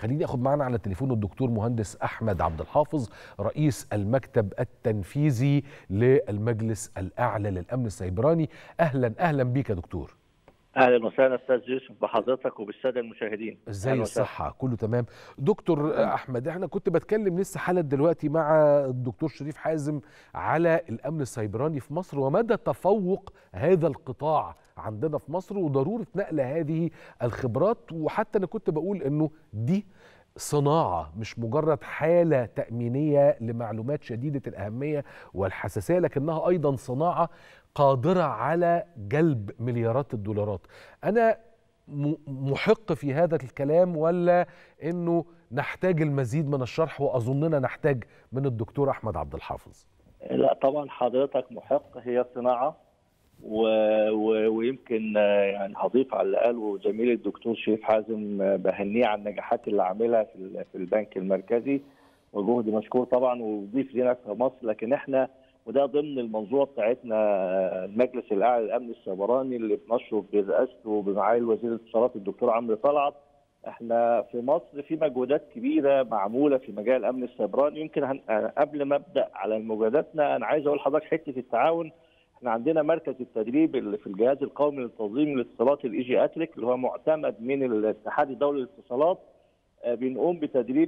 خليني اخد معنا على التليفون الدكتور مهندس احمد عبد الحافظ رئيس المكتب التنفيذي للمجلس الاعلى للامن السيبراني اهلا اهلا بيك يا دكتور اهلا وسهلا استاذ يوسف بحضرتك وبالساده المشاهدين ازاي الصحه كله تمام دكتور احمد احنا كنت بتكلم لسه حالا دلوقتي مع الدكتور شريف حازم على الامن السيبراني في مصر ومدى تفوق هذا القطاع عندنا في مصر وضروره نقل هذه الخبرات وحتى انا كنت بقول انه دي صناعة مش مجرد حالة تأمينية لمعلومات شديدة الأهمية والحساسية لكنها أيضا صناعة قادرة على جلب مليارات الدولارات أنا محق في هذا الكلام ولا أنه نحتاج المزيد من الشرح وأظننا نحتاج من الدكتور أحمد عبد الحافظ لا طبعا حضرتك محق هي صناعة و... و... ويمكن يعني هضيف على اللي قاله زميلي الدكتور شريف حازم بهنيه على النجاحات اللي عاملها في, في البنك المركزي وجهد مشكور طبعا وضيف لنا في مصر لكن احنا وده ضمن المنظومه بتاعتنا المجلس الاعلى للامن السيبراني اللي بنشرف برئاسته وبمعالي وزير الاتصالات الدكتور عمرو طلعت احنا في مصر في مجهودات كبيره معموله في مجال الامن السيبراني يمكن هن... قبل ما ابدا على مجهوداتنا انا عايز اقول لحضرتك حته التعاون احنا عندنا مركز التدريب اللي في الجهاز القومي لتنظيم الاتصالات الاي جي اتريك اللي هو معتمد من الاتحاد الدولي للاتصالات بنقوم بتدريب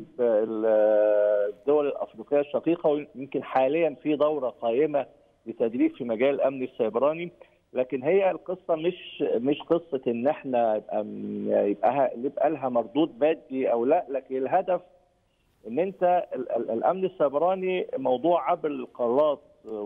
الدول الافريقيه الشقيقه ويمكن حاليا في دوره قائمه لتدريب في مجال الامن السيبراني لكن هي القصه مش مش قصه ان احنا يبقى يبقى, يبقى لها مردود مادي او لا لكن الهدف ان انت الامن السيبراني موضوع عبر القارات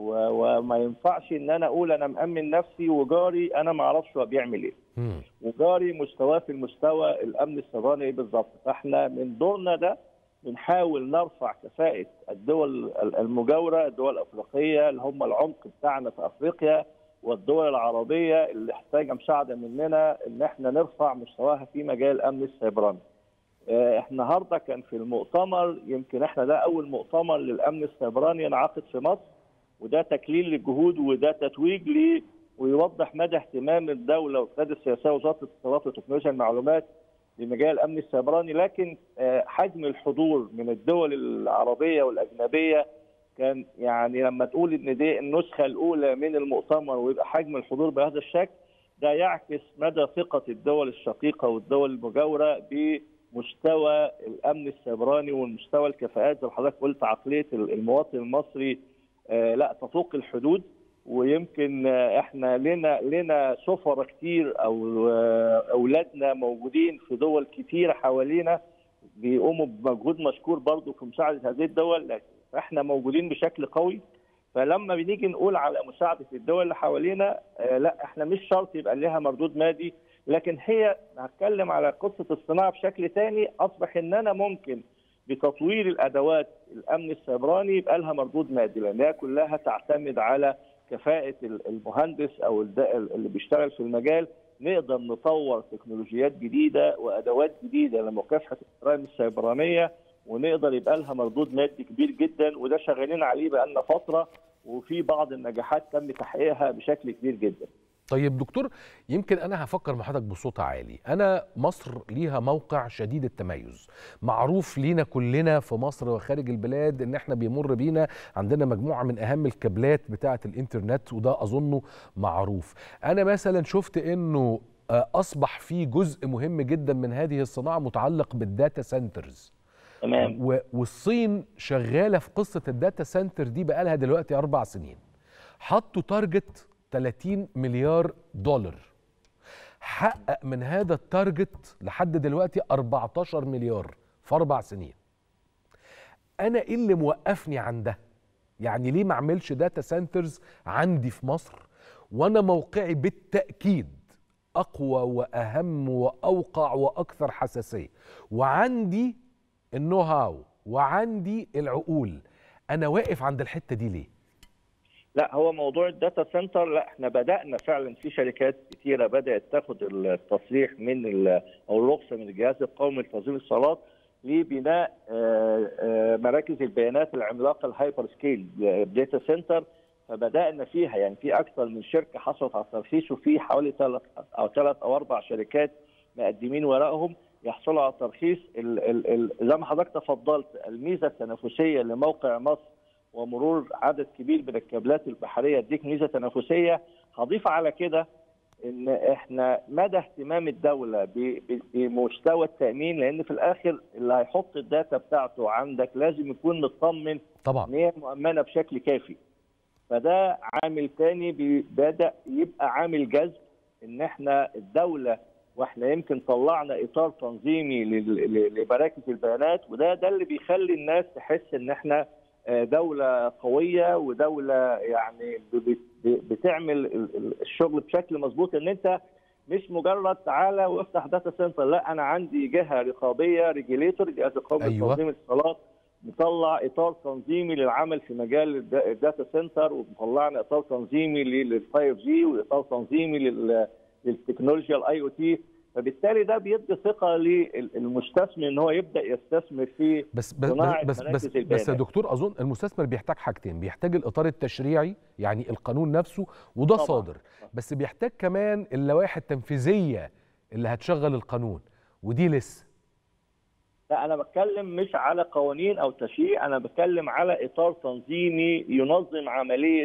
وما ينفعش ان انا اقول انا مامن نفسي وجاري انا ما اعرفش هو بيعمل ايه وجاري مستواه في المستوى الامن السيبراني ايه بالظبط فاحنا من دورنا ده بنحاول نرفع كفاءه الدول المجاوره الدول الافريقيه اللي هم العمق بتاعنا في افريقيا والدول العربيه اللي محتاجه مساعده مننا ان احنا نرفع مستواها في مجال الامن السيبراني. احنا النهارده كان في المؤتمر يمكن احنا ده اول مؤتمر للامن السيبراني ينعقد في مصر وده تكليل للجهود وده تتويج ليه ويوضح مدى اهتمام الدوله والقياده السياسيه ووزاره الاتصالات وتكنولوجيا المعلومات بمجال الامن السيبراني لكن حجم الحضور من الدول العربيه والاجنبيه كان يعني لما تقول ان دي النسخه الاولى من المؤتمر ويبقى حجم الحضور بهذا الشكل ده يعكس مدى ثقه الدول الشقيقه والدول المجاوره بمستوى الامن السيبراني والمستوى الكفاءات زي ما حضرتك قلت عقليه المواطن المصري لا تفوق الحدود ويمكن احنا لنا لنا سفراء كتير او اولادنا موجودين في دول كتيره حوالينا بيقوموا بمجهود مشكور برضه في مساعده هذه الدول احنا موجودين بشكل قوي فلما بنيجي نقول على مساعده الدول اللي حوالينا لا احنا مش شرط يبقى لها مردود مادي لكن هي هتكلم على قصه الصناعه بشكل ثاني اصبح ان انا ممكن بتطوير الادوات الامن السيبراني يبقى لها مردود مادي لان هي كلها تعتمد على كفاءه المهندس او اللي بيشتغل في المجال نقدر نطور تكنولوجيات جديده وادوات جديده لمكافحه الجرائم السيبرانيه ونقدر يبقى لها مردود مادي كبير جدا وده شغالين عليه بقى لنا فتره وفي بعض النجاحات تم تحقيقها بشكل كبير جدا. طيب دكتور يمكن انا هفكر مع حضرتك بصوت عالي انا مصر ليها موقع شديد التميز معروف لينا كلنا في مصر وخارج البلاد ان احنا بيمر بينا عندنا مجموعه من اهم الكابلات بتاعه الانترنت وده اظنه معروف انا مثلا شفت انه اصبح في جزء مهم جدا من هذه الصناعه متعلق بالداتا سنترز تمام والصين شغاله في قصه الداتا سنتر دي بقالها دلوقتي اربع سنين حطوا تارجت 30 مليار دولار حقق من هذا التارجت لحد دلوقتي 14 مليار في اربع سنين انا ايه اللي موقفني عن ده يعني ليه ما اعملش داتا سنترز عندي في مصر وانا موقعي بالتاكيد اقوى واهم واوقع واكثر حساسيه وعندي النو هاو وعندي العقول انا واقف عند الحته دي ليه لا هو موضوع الداتا سنتر لا احنا بدانا فعلا في شركات كثيره بدات تاخد التصريح من او الرخصه من الجهاز القومي لتنظيم الصلاه لبناء مراكز البيانات العملاقه الهايبر سكيل داتا سنتر فبدانا فيها يعني في اكثر من شركه حصلت على الترخيص وفي حوالي ثلاث او ثلاث او اربع شركات مقدمين ورقهم يحصلوا على ترخيص ال ال ال زي ما حضرتك تفضلت الميزه التنافسيه لموقع مصر ومرور عدد كبير من الكابلات البحريه يديك ميزه تنافسيه هضيف على كده ان احنا مدى اهتمام الدوله بمستوى التامين لان في الاخر اللي هيحط الداتا بتاعته عندك لازم يكون مطمن طبعا ان هي مؤمنه بشكل كافي فده عامل تاني بدا يبقى عامل جذب ان احنا الدوله واحنا يمكن طلعنا اطار تنظيمي لمراكز البيانات وده ده اللي بيخلي الناس تحس ان احنا دوله قويه ودوله يعني بتعمل الشغل بشكل مظبوط ان انت مش مجرد تعالى وافتح داتا سنتر لا انا عندي جهه رقابيه ريجيليتور جهاز رقابي أيوة. تنظيم الاتصالات مطلع اطار تنظيمي للعمل في مجال الداتا سنتر ومطلعنا اطار تنظيمي لل 5 جي واطار تنظيمي للتكنولوجيا الاي او تي فبالتالي ده بيدي ثقه للمستثمر ان هو يبدا يستثمر في بس بس بس بس, بس يا دكتور اظن المستثمر بيحتاج حاجتين بيحتاج الاطار التشريعي يعني القانون نفسه وده طبعاً. صادر بس بيحتاج كمان اللوائح التنفيذيه اللي هتشغل القانون ودي لسه لا انا بتكلم مش على قوانين او تشريع انا بتكلم على اطار تنظيمي ينظم عمليه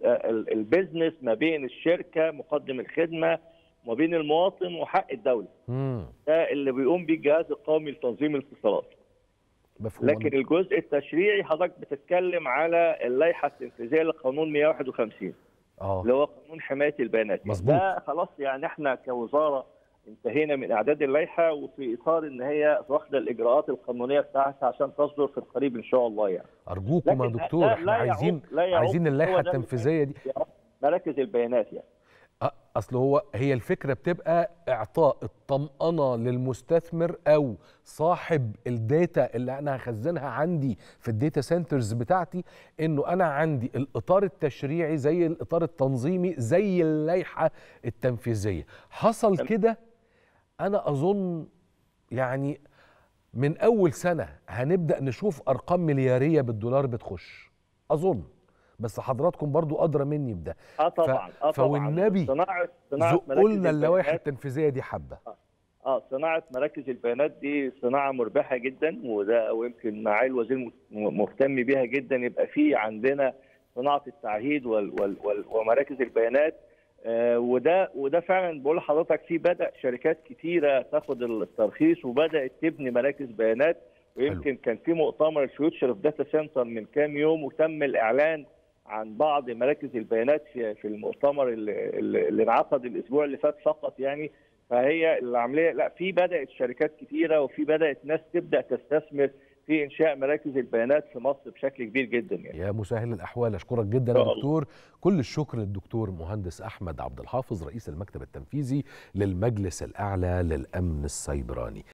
البيزنس ما بين الشركه مقدم الخدمه وما بين المواطن وحق الدوله مم. ده اللي بيقوم بيه الجهاز القومي لتنظيم الاتصالات مفهوم لكن الجزء التشريعي حضرتك بتتكلم على اللائحه التنفيذيه لقانون 151 اه اللي هو قانون حمايه البيانات مظبوط. ده خلاص يعني احنا كوزاره انتهينا من اعداد اللائحه وفي اطار ان هي واخده الاجراءات القانونيه بتاعتها عشان تصدر في القريب ان شاء الله يعني ارجوكم يا لكن دكتور لا- احنا لا يعوق- عايزين لا يعوق عايزين اللائحه هو ده التنفيذيه دي مراكز البيانات يعني أه، اصل هو هي الفكره بتبقى اعطاء الطمانه للمستثمر او صاحب الداتا اللي انا هخزنها عندي في الداتا سنترز بتاعتي انه انا عندي الاطار التشريعي زي الاطار التنظيمي زي اللائحه التنفيذيه حصل كده انا اظن يعني من اول سنه هنبدا نشوف ارقام ملياريه بالدولار بتخش اظن بس حضراتكم برضو ادرى مني بده اه طبعا اه طبعا فوالنبي صناعه صناعه زقوا مراكز لنا اللوائح البيانات التنفيذيه دي حبه اه صناعه مراكز البيانات دي صناعه مربحه جدا وده ويمكن معالي الوزير م- مهتم بيها جدا يبقى في عندنا صناعه التعهيد وال وال وال ومراكز البيانات آه وده وده فعلا بقول لحضرتك في بدا شركات كتيره تاخد الترخيص وبدات تبني مراكز بيانات ويمكن كان في مؤتمر الفيوتشر اوف داتا سنتر من كام يوم وتم الاعلان عن بعض مراكز البيانات في في المؤتمر اللي, اللي اللي انعقد الاسبوع اللي فات فقط يعني فهي العمليه لا في بدات شركات كتيره وفي بدات ناس تبدا تستثمر في انشاء مراكز البيانات في مصر بشكل كبير جدا يعني يا مسهل الاحوال اشكرك جدا يا شاء الله. دكتور كل الشكر للدكتور مهندس احمد عبد الحافظ رئيس المكتب التنفيذي للمجلس الاعلى للامن السيبراني